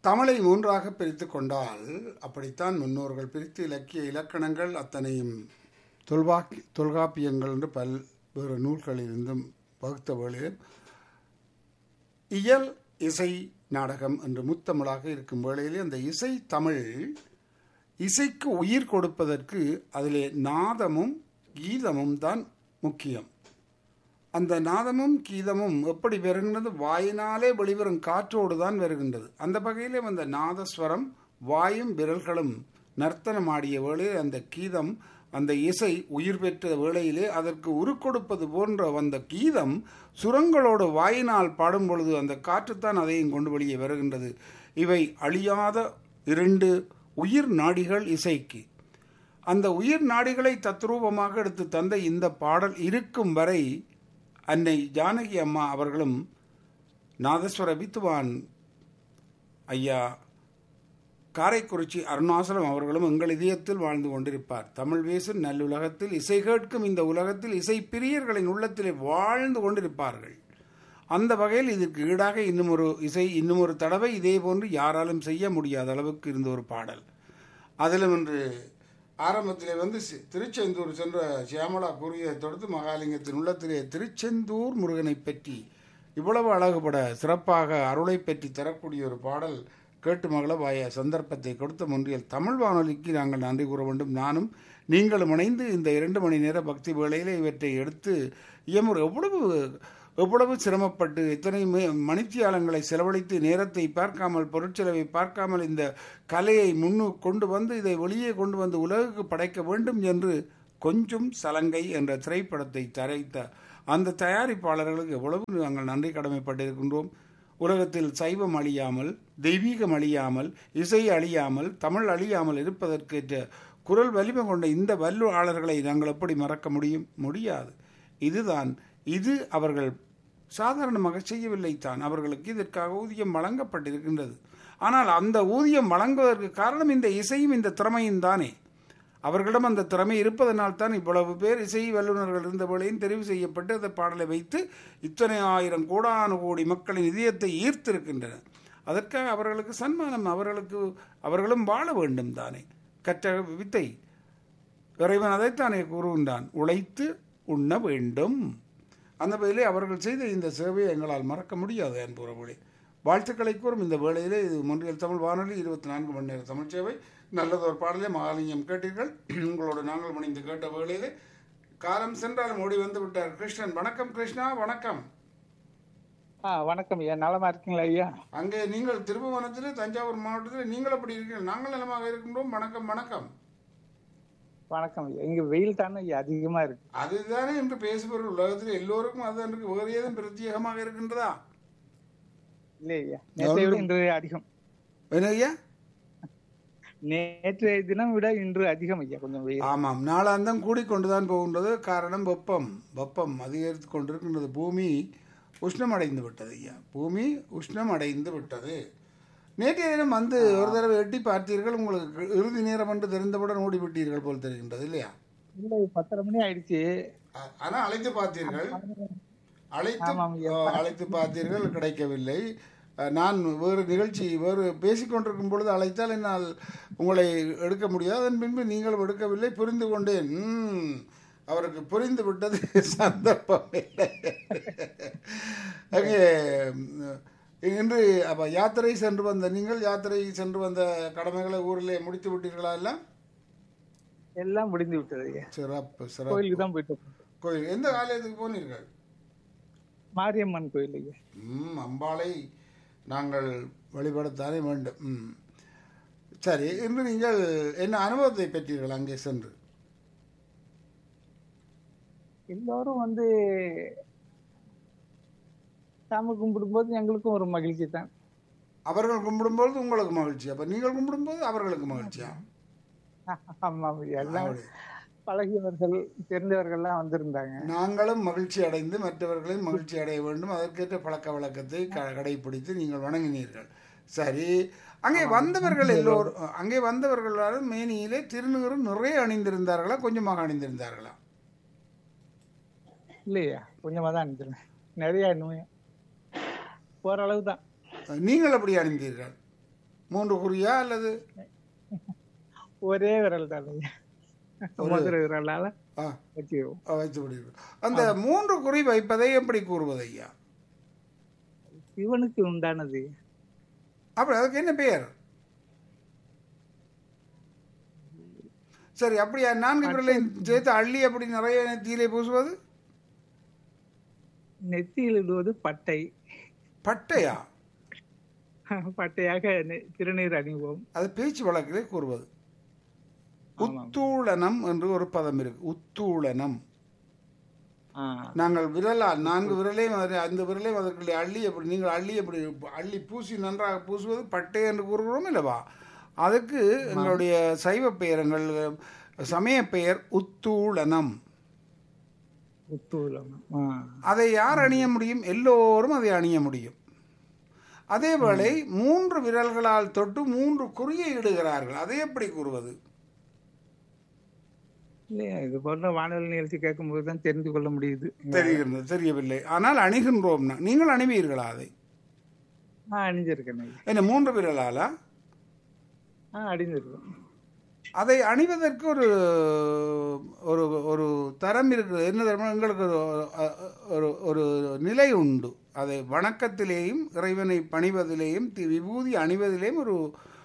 தமிழை மூன்றாக பிரித்து கொண்டால் அப்படித்தான் முன்னோர்கள் பிரித்து இலக்கிய இலக்கணங்கள் அத்தனையும் தொல்காப்பி தொல்காப்பியங்கள் என்று பல்வேறு நூல்களிலிருந்தும் வகுத்த வேளையில் இயல் இசை நாடகம் என்று முத்தமிழாக இருக்கும் வேளையிலே அந்த இசை தமிழ் இசைக்கு உயிர் கொடுப்பதற்கு அதிலே நாதமும் கீதமும் தான் முக்கியம் அந்த நாதமும் கீதமும் எப்படி வருகின்றது வாயினாலே வெளிவரும் காற்றோடு தான் வருகின்றது அந்த வகையிலே அந்த நாதஸ்வரம் வாயும் விரல்களும் நர்த்தனமாடிய வேளையில் அந்த கீதம் அந்த இசை உயிர் பெற்ற வேளையிலே அதற்கு உருக்கொடுப்பது போன்ற அந்த கீதம் சுரங்களோடு வாயினால் பாடும் பொழுது அந்த காற்றுத்தான் அதையும் கொண்டு வெளியே வருகின்றது இவை அழியாத இரண்டு உயிர் நாடிகள் இசைக்கு அந்த உயிர் நாடிகளை தத்ரூபமாக எடுத்து தந்த இந்த பாடல் இருக்கும் வரை அன்னை ஜானகி அம்மா அவர்களும் நாதஸ்வர வித்துவான் ஐயா காரைக்குறிச்சி அருணாசலம் அவர்களும் எங்கள் இதயத்தில் வாழ்ந்து கொண்டிருப்பார் தமிழ் பேசும் நல்லுலகத்தில் இசை கேட்கும் இந்த உலகத்தில் இசை பிரியர்களின் உள்ளத்திலே வாழ்ந்து கொண்டிருப்பார்கள் அந்த வகையில் இதற்கு ஈடாக இன்னும் ஒரு இசை இன்னும் ஒரு தடவை இதே போன்று யாராலும் செய்ய முடியாத அளவுக்கு இருந்த ஒரு பாடல் அதிலும் இன்று ஆரம்பத்திலே வந்து சி- திருச்செந்தூர் சென்ற சியாமலா கூறியதை தொடர்ந்து மகாலிங்கத்தின் உள்ளத்திலே திருச்செந்தூர் முருகனை பற்றி இவ்வளவு அழகுபட சிறப்பாக அருளை பற்றி தரக்கூடிய ஒரு பாடல் கேட்டு மகள வாய சந்தர்ப்பத்தை கொடுத்த முன்றியல் தமிழ் வானொலிக்கு நாங்கள் நன்றி கூற வேண்டும் நானும் நீங்களும் இணைந்து இந்த இரண்டு மணி நேர பக்தி வேளையிலே இவற்றை எடுத்து இயமுறை எவ்வளவு எவ்வளவு சிரமப்பட்டு இத்தனை மே- மணித்தியாலங்களை செலவழித்து நேரத்தை பார்க்காமல் பொருட்செலவை பார்க்காமல் இந்த கலையை முன்னு கொண்டு வந்து இதை வெளியே கொண்டு வந்து உலகுக்கு படைக்க வேண்டும் என்று கொஞ்சம் சலங்கை என்ற திரைப்படத்தை தரைத்த அந்த தயாரிப்பாளர்களுக்கு எவ்வளவு நாங்கள் நன்றி கடமைப்பட்டிருக்கின்றோம் உலகத்தில் சைவம் அழியாமல் தெய்வீகம் அழியாமல் இசை அழியாமல் தமிழ் அழியாமல் இருப்பதற்கேற்ற குரல் வலிமை கொண்ட இந்த வல்லுஆளர்களை நாங்கள் எப்படி மறக்க முடியும் முடியாது இதுதான் இது அவர்கள் சாதாரணமாக செய்யவில்லை தான் அவர்களுக்கு இதற்காக ஊதியம் வழங்கப்பட்டிருக்கின்றது ஆனால் அந்த ஊதியம் வழங்குவதற்கு காரணம் இந்த இசையும் இந்த திறமையும் தானே அவர்களிடம் அந்த திறமை இருப்பதனால் தான் இவ்வளவு பேர் இசை வல்லுநர்கள் இருந்த வேளையும் தெரிவு செய்யப்பட்டு அந்த பாடலை வைத்து இத்தனை ஆயிரம் கோடானு கோடி மக்களின் இதயத்தை ஈர்த்திருக்கின்றன அதற்காக அவர்களுக்கு சன்மானம் அவர்களுக்கு அவர்களும் வாழ வேண்டும் தானே கற்ற வித்தை இறைவன் அதைத்தானே கூறுகின்றான் உழைத்து உண்ண வேண்டும் அந்த வகையிலே அவர்கள் செய்த இந்த சேவையை எங்களால் மறக்க முடியாது என்பவர்களே வாழ்த்துக்களை கூறும் இந்த வேளையிலே இது மொன்றியல் தமிழ் வானொலி இருபத்தி நான்கு மணி நேர தமிழ் சேவை நல்லதொரு பாடலே மகாலிங்கம் கேட்டீர்கள் உங்களோடு நாங்கள் மணிந்து கேட்ட வேளையிலே காலம் சென்றாலும் ஓடி வந்து விட்டார் கிருஷ்ணன் வணக்கம் கிருஷ்ணா வணக்கம் ஆ வணக்கம் ஐயா நலமா இருக்கீங்களா ஐயா அங்கே நீங்கள் திருபுவனத்திலே தஞ்சாவூர் மாவட்டத்தில் நீங்கள் அப்படி இருக்கீர்கள் நாங்கள் நலமாக இருக்கின்றோம் வணக்கம் வணக்கம் வணக்கம் ஐயா இங்க வெயில் தானே ஐயா அதிகமா இருக்கு அதுதானே இன்று பேசுபவர் உலகத்தில் எல்லோருக்கும் அதுதான் இருக்கு வேறு ஏதும் பிரத்யேகமாக இருக்கின்றதா இல்ல ஐயா நேற்றைய விட இன்று அதிகம் என்ன ஐயா நேற்றைய தினம் விட இன்று அதிகம் ஐயா கொஞ்சம் வெயில் ஆமாம் நாளாந்தம் கூடிக்கொண்டுதான் போகின்றது காரணம் வெப்பம் வெப்பம் அதிகரித்து கொண்டிருக்கின்றது பூமி உஷ்ணம் அடைந்து விட்டது ஐயா பூமி உஷ்ணம் அடைந்து விட்டது நேற்றைய தினம் வந்து ஒரு தடவை எட்டி பார்த்தீர்கள் உங்களுக்கு இறுதி நேரம் என்று தெரிந்தவுடன் ஓடிவிட்டீர்கள் போல் தெரிகின்றது இல்லையா இல்ல பத்தரை மணி ஆயிடுச்சு ஆ- ஆனா அழைத்து பார்த்தீர்கள் அழைத்து ஆமாம் ஐயா. ஆ, அழைத்து பார்த்தீர்கள் கிடைக்கவில்லை அஹ், நான் வேறு நிகழ்ச்சி வேறு பேசிக்கொண்டிருக்கும் பொழுது அழைத்தால் என்னால் உங்களை எடுக்க முடியாது அதன் பின்பு நீங்களும் எடுக்கவில்லை புரிந்து கொண்டேன் ம், அவருக்கு புரிந்து விட்டது சந்தர்ப்பம் இல்லை அங்கே ம், இன்று அப்ப யாத்திரை சென்று வந்த நீங்கள் யாத்திரை சென்று வந்த கடமைகளை ஊரிலே முடித்து விட்டீர்களா எல்லாம் எல்லாம் முடிந்து விட்டது ஐயா சிறப்பு சிறப்பு கோயிலுக்கு தான் போயிட்டு இருக்கோம். கோயில் எந்த ஆலயத்துக்கு போனீர்கள் மாரியம்மன் கோயில் ஐயா ம் அம்பாளை நாங்கள் வழிபடத்தானே வேண்டும் ம் சரி இன்று நீங்கள் என்ன அனுபவத்தை பெற்றீர்கள் அங்கே சென்று எல்லோரும் வந்து சாமி கும்பிடும்போது எங்களுக்கும் ஒரு மகிழ்ச்சி தான் அவர்கள் கும்பிடும்போது உங்களுக்கு மகிழ்ச்சி அப்ப நீங்கள் கும்பிடும்போது அவர்களுக்கு மகிழ்ச்சியா ஆமா ஐயா எல்லாம் அப்படி. பழகியவர்கள் தெரிந்தவர்கள்லாம் வந்திருந்தாங்க நாங்களும் மகிழ்ச்சி அடைந்து மற்றவர்களையும் மகிழ்ச்சி அடைய வேண்டும் அதற்கேற்ற பழக்க வழக்கத்தை க- கடைபிடித்து நீங்கள் வணங்கினீர்கள் சரி அங்கே வந்தவர்கள் எல்லோரும் அங்கே வந்தவர்கள் எல்லாரும் மேனியிலே திருநீறு நிறைய அணிந்திருந்தார்களா கொஞ்சமாக அணிந்திருந்தார்களா இல்லையா கொஞ்சமா தான் அனுப்பிச்சிருந்தேன் நிறைய இன்னும் ஓரளவு தான் நீங்கள் எப்படி அணிந்தீர்கள் மூன்று குறியா அல்லது ஒரே விரல் தான் ஐயா மதுரை விரலால ஆ வச்சுக்குவோம் ஆ, வைத்து விடுவீர்கள் அந்த மூன்று குறி வைப்பதை எப்படி கூறுவது ஐயா சிவனுக்கு உண்டானது அப்படி அதுக்கு என்ன பெயர் சரி அப்படியா நான்கு விரலையும் சேர்த்து அள்ளி அப்படி நிறைய நெத்தியிலே பூசுவது நெத்தியில் இடுவது பட்டை பட்டையா பட்டையாக நெ- திருநீர் அணிவோம் அது பேச்சு வழக்கிலே கூறுவது ஆமாம். உத்தூளனம் என்று ஒரு பதம் இருக்கு உத்தூளனம் ஆ, நாங்கள் விரலால் நான்கு விரலையும் அதில் அந்த விரலையும் அதற்குள்ளே அள்ளி அப்படி நீங்கள் அள்ளி அப்படி அள்ளி பூசி நன்றாக பூசுவது பட்டை என்று கூறுகிறோம் இல்லவா அதுக்கு எங்களுடைய சைவ பெயர் எங்கள் சமய பெயர் உத்தூளனம் உத்தூலம் ஆ, அதை யார் அணிய முடியும் எல்லோரும் அதை அணிய முடியும் அதேவேளை மூன்று விரல்களால் தொட்டு மூன்று குறியை இடுகிறார்கள் அதை எப்படி கூறுவது இல்லையா இது போன்ற வானொலி நிகழ்ச்சி கேட்கும்போது தான் தெரிந்து கொள்ள முடியுது தெரிகிறது தெரியவில்லை ஆனால் அணிகின்றோம் நீங்கள் அணிவீர்களா அதை ஆ அணிஞ்சிருக்கேன் ஐயா என்ன மூன்று விரலாலா ஆ அணிஞ்சிருக்கேன் அதை அணிவதற்கு ஒரு ஒரு ஒரு தரம் இருக்குது என்ன தரம் எங்களுக்கு ஒரு ஒரு ஒரு நிலை உண்டு அதை வணக்கத்திலேயும் இறைவனை பணிவதிலேயும் தி- விபூதி அணிவதிலேயும் ஒரு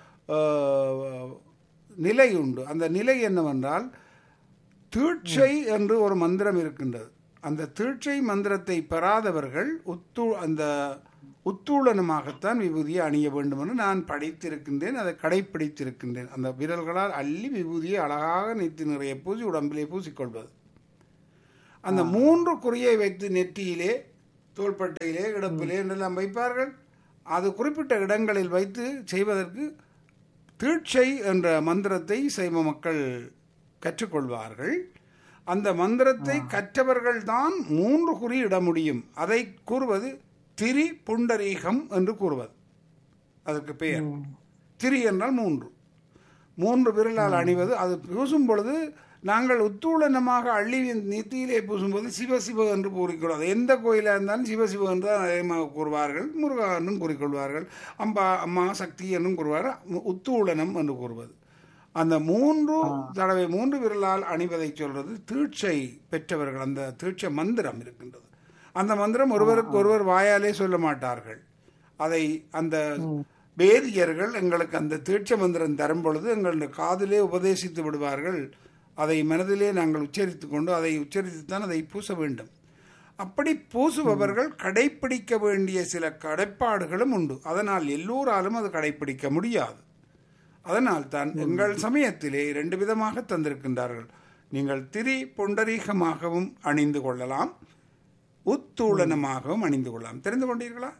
அஹ், நிலை உண்டு அந்த நிலை என்னவென்றால் தீட்சை என்று ஒரு மந்திரம் இருக்கின்றது அந்த தீட்சை மந்திரத்தை பெறாதவர்கள் உத்து அந்த உத்தூளனமாகத்தான் விபூதியை அணிய வேண்டும் என்று நான் படித்திருக்கின்றேன் அதை கடைப்பிடித்திருக்கின்றேன் அந்த விரல்களால் அள்ளி விபூதியை அழகாக நெத்தி நிறைய பூசி உடம்பிலே பூசிக்கொள்வது அந்த மூன்று குறியை வைத்து நெற்றியிலே தோள்பட்டையிலே இடுப்பிலே என்றெல்லாம் வைப்பார்கள் அது குறிப்பிட்ட இடங்களில் வைத்து செய்வதற்கு தீட்சை என்ற மந்திரத்தை சைவ மக்கள் கற்றுக்கொள்வார்கள் அந்த மந்திரத்தை கற்றவர்கள் தான் மூன்று குறி இட முடியும் அதை கூறுவது திரி புண்டரீகம் என்று கூறுவது அதற்கு பெயர் திரி என்றால் மூன்று மூன்று விரலால் அணிவது அது பூசும் பொழுது நாங்கள் உத்தூளனமாக அள்ளி நெத்தியிலே பூசும்போது சிவசிவ என்று கூறிக்கொள்வது எந்த கோயிலாக இருந்தாலும் சிவசிவ என்று தான் அதிகமாக கூறுவார்கள் முருகா என்றும் கூறிக்கொள்வார்கள் அம்பா அம்மா சக்தி என்றும் கூறுவார்கள் உத்தூளனம் என்று கூறுவது அந்த மூன்று தடவை மூன்று விரலால் அணிவதை சொல்றது தீட்சை பெற்றவர்கள் அந்த தீட்சை மந்திரம் இருக்கின்றது அந்த மந்திரம் ஒருவருக்கு ஒருவர் வாயாலே சொல்ல மாட்டார்கள் அதை அந்த வேதியர்கள் எங்களுக்கு அந்த தீட்சை மந்திரம் தரும் பொழுது எங்களுடைய காதிலே உபதேசித்து விடுவார்கள் அதை மனதிலே நாங்கள் உச்சரித்து கொண்டு அதை உச்சரித்துத்தான் அதை பூச வேண்டும் அப்படி பூசுபவர்கள் கடைப்பிடிக்க வேண்டிய சில கடைப்பாடுகளும் உண்டு அதனால் எல்லோராலும் அது கடைப்பிடிக்க முடியாது அதனால் தான் எங்கள் சமயத்திலே இரண்டு விதமாக தந்திருக்கின்றார்கள் நீங்கள் திரி பொண்டரீகமாகவும் அணிந்து கொள்ளலாம் உத்தூளனமாகவும் அணிந்து கொள்ளலாம் தெரிந்து கொண்டீர்களா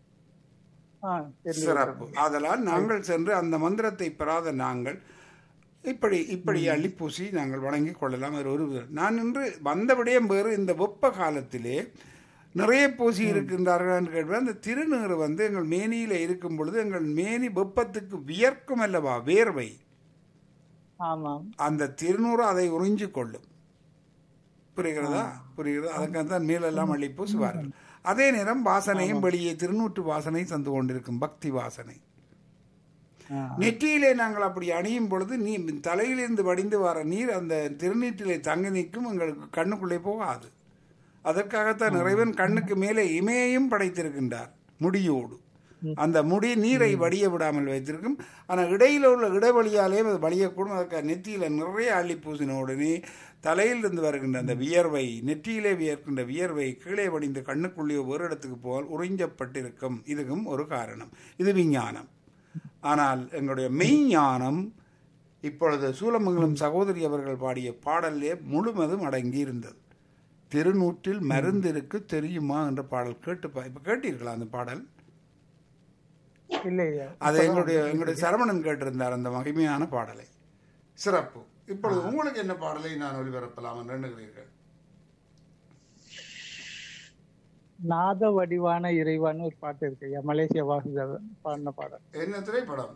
ஆ தெரிஞ்சு சிறப்பு ஆதலால் நாங்கள் சென்று அந்த மந்திரத்தை பெறாத நாங்கள் இப்படி இப்படி அள்ளி பூசி நாங்கள் வணங்கி கொள்ளலாம் அது ஒரு விதம். நான் இன்று வந்த விடயம் வேறு இந்த வெப்ப காலத்திலே நிறைய பூசி இருக்கின்றார்கள் என்று கேட்பேன் அந்த திருநீறு வந்து எங்கள் மேனியில இருக்கும் பொழுது எங்கள் மேனி வெப்பத்துக்கு வியர்க்கும் அல்லவா வேர்வை ஆமாம் அந்த திருநூறு அதை உறிஞ்சு கொள்ளும் புரிகிறதா புரிகிறது அதுக்காக தான் மேலெல்லாம் அள்ளி பூசுவார்கள் அதே நேரம் வாசனையும் வெளியே திருநூற்று வாசனை தந்து கொண்டிருக்கும் பக்தி வாசனை ஆ, நெற்றியிலே நாங்கள் அப்படி அணியும் பொழுது நீ தலையிலிருந்து வடிந்து வர நீர் அந்த திருநீற்றிலே தங்கி நிற்கும் எங்களுக்கு கண்ணுக்குள்ளே போகாது அதற்காகத்தான் இறைவன் கண்ணுக்கு மேலே இமையையும் படைத்திருக்கின்றார் முடியோடு அந்த முடி நீரை வடிய விடாமல் வைத்திருக்கும் ஆனால் இடையில உள்ள இடைவெளியாலே அது வலியக்கூடும் அதற்கு நெத்தியில நிறைய அள்ளி பூசின உடனே தலையிலிருந்து வருகின்ற அந்த வியர்வை நெற்றியிலே வியர்க்கின்ற வியர்வை கீழே வடிந்து கண்ணுக்குள்ளே ஒரு இடத்துக்கு போல் உறிஞ்சப்பட்டிருக்கும் இதுவும் ஒரு காரணம் இது விஞ்ஞானம் ஆனால் எங்களுடைய மெய்ஞானம் இப்பொழுது சூலமங்கலம் சகோதரி அவர்கள் பாடிய பாடலே முழுவதும் அடங்கி இருந்தது திருநூற்றில் மருந்து இருக்கு தெரியுமா என்ற பாடல் கேட்டு பா- இப்ப கேட்டீர்களா அந்த பாடல் இல்லையா அது எங்களுடைய எங்களுடைய சரவணன் கேட்டிருந்தார் அந்த மகிமையான பாடலை சிறப்பு இப்பொழுது உங்களுக்கு என்ன பாடலை நான் ஒளிபரப்பலாம் என்று எண்ணுகிறீர்கள் நாத வடிவான இறைவான்னு ஒரு பாட்டு இருக்கு ஐயா மலேசியா வாசுதேவன் பாடின பாடல் என்ன திரைப்படம்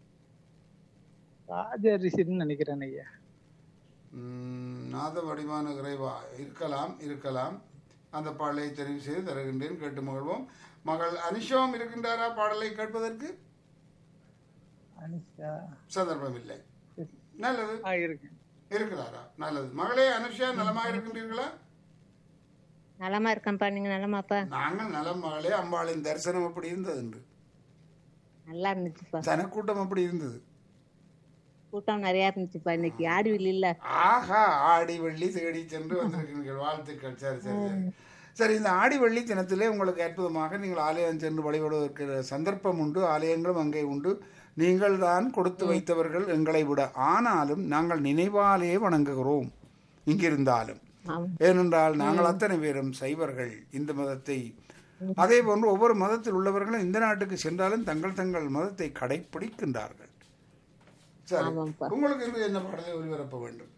ராஜ ரிஷின்னு நினைக்கிறேன் ஐயா ம், நாத வடிவான இறைவா இருக்கலாம் இருக்கலாம் அந்த பாடலை தெரிவு செய்து தருகின்றேன் கேட்டு மகிழ்வோம் மகள் அனிஷாவும் இருக்கின்றாரா பாடலை கேட்பதற்கு அனுஷா சந்தர்ப்பம் இல்லை நல்லது ஆ இருக்கு இருக்கிறாரா நல்லது மகளே அனுஷா நலமாக இருக்கின்றீர்களா நலமா இருக்கேன்ப்பா நீங்க நலமாப்பா நாங்கள் நலம் மகளே அம்பாளின் தரிசனம் அப்படி இருந்தது என்று நல்லா இருந்துச்சுப்பா ஜனக்கூட்டம் அப்படி இருந்தது கூட்டம் நிறைய இருந்துச்சுப்பா இன்னைக்கு ஆடி வெள்ளி இல்ல ஆஹா ஆடி வெள்ளி தேடி சென்று வந்திருக்கிறீர்கள் வாழ்த்துக்கள் சரி சரி சரி சரி இந்த ஆடி வெள்ளி தினத்திலே உங்களுக்கு அற்புதமாக நீங்கள் ஆலயம் சென்று வழிபடுவதற்கு சந்தர்ப்பம் உண்டு ஆலயங்களும் அங்கே உண்டு நீங்கள் தான் கொடுத்து வைத்தவர்கள் எங்களை விட ஆனாலும் நாங்கள் நினைவாலே வணங்குகிறோம் இங்கிருந்தாலும் ஆமா ஏனென்றால் நாங்கள் அத்தனை பேரும் சைவர்கள் இந்த மதத்தை அதே போன்று ஒவ்வொரு மதத்தில் உள்ளவர்களும் இந்த நாட்டுக்கு சென்றாலும் தங்கள் தங்கள் மதத்தை கடைப்பிடிக்கின்றார்கள் சரி ஆமாம்ப்பா. உங்களுக்கு இன்று என்ன பாடலை ஒளிபரப்ப வேண்டும்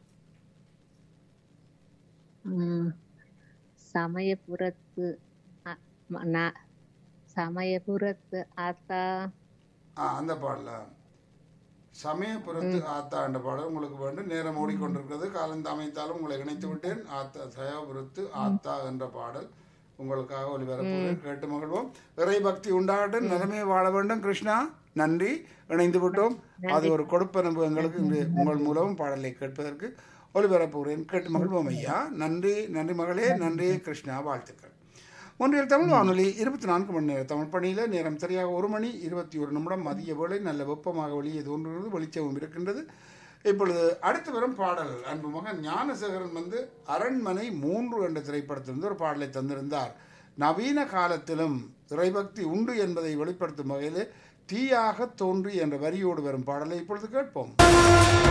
உம் சமயபுரத்து அ- ம- நா- சமயபுரத்து ஆத்தா ஆ அந்த பாடல சமயபுரத்து ஆத்தா என்ற பாடல் உங்களுக்கு வேண்டும் நேரம் ஓடிக்கொண்டிருக்கிறது காலம் அமைத்தாலும் உங்களை இணைத்து விட்டேன் ஆத்தா சமயபுரத்து ஆத்தா என்ற பாடல் உங்களுக்காக ஒளிபரப்புகிறேன் கேட்டு மகிழ்வோம் இறை பக்தி உண்டாகட்டும் நிலைமை வாழ வேண்டும் கிருஷ்ணா நன்றி இணைந்து விட்டோம் அது ஒரு கொடுப்பனவு எங்களுக்கு இன்று உங்கள் மூலம் பாடலை கேட்பதற்கு ஒளிபரப்புகிறேன் கேட்டு மகிழ்வோம் ஐயா நன்றி நன்றி மகளே நன்றி கிருஷ்ணா வாழ்த்துக்கள் ஒன்றில் தமிழ் வானொலி இருபத்தி நான்கு மணி நேர தமிழ் பணியில் நேரம் சரியாக ஒரு மணி இருபத்தி ஒரு நிமிடம் மதிய வேளை நல்ல வெப்பமாக வெளியே தோன்றுகிறது வெளிச்சமும் இருக்கின்றது இப்பொழுது அடுத்து வரும் பாடல் அன்பு மகன் ஞானசேகரன் வந்து அரண்மனை மூன்று என்ற திரைப்படத்திலிருந்து ஒரு பாடலை தந்திருந்தார் நவீன காலத்திலும் இறைபக்தி உண்டு என்பதை வெளிப்படுத்தும் வகையில் தீயாக தோன்றி என்ற வரியோடு வரும் பாடலை இப்பொழுது கேட்போம்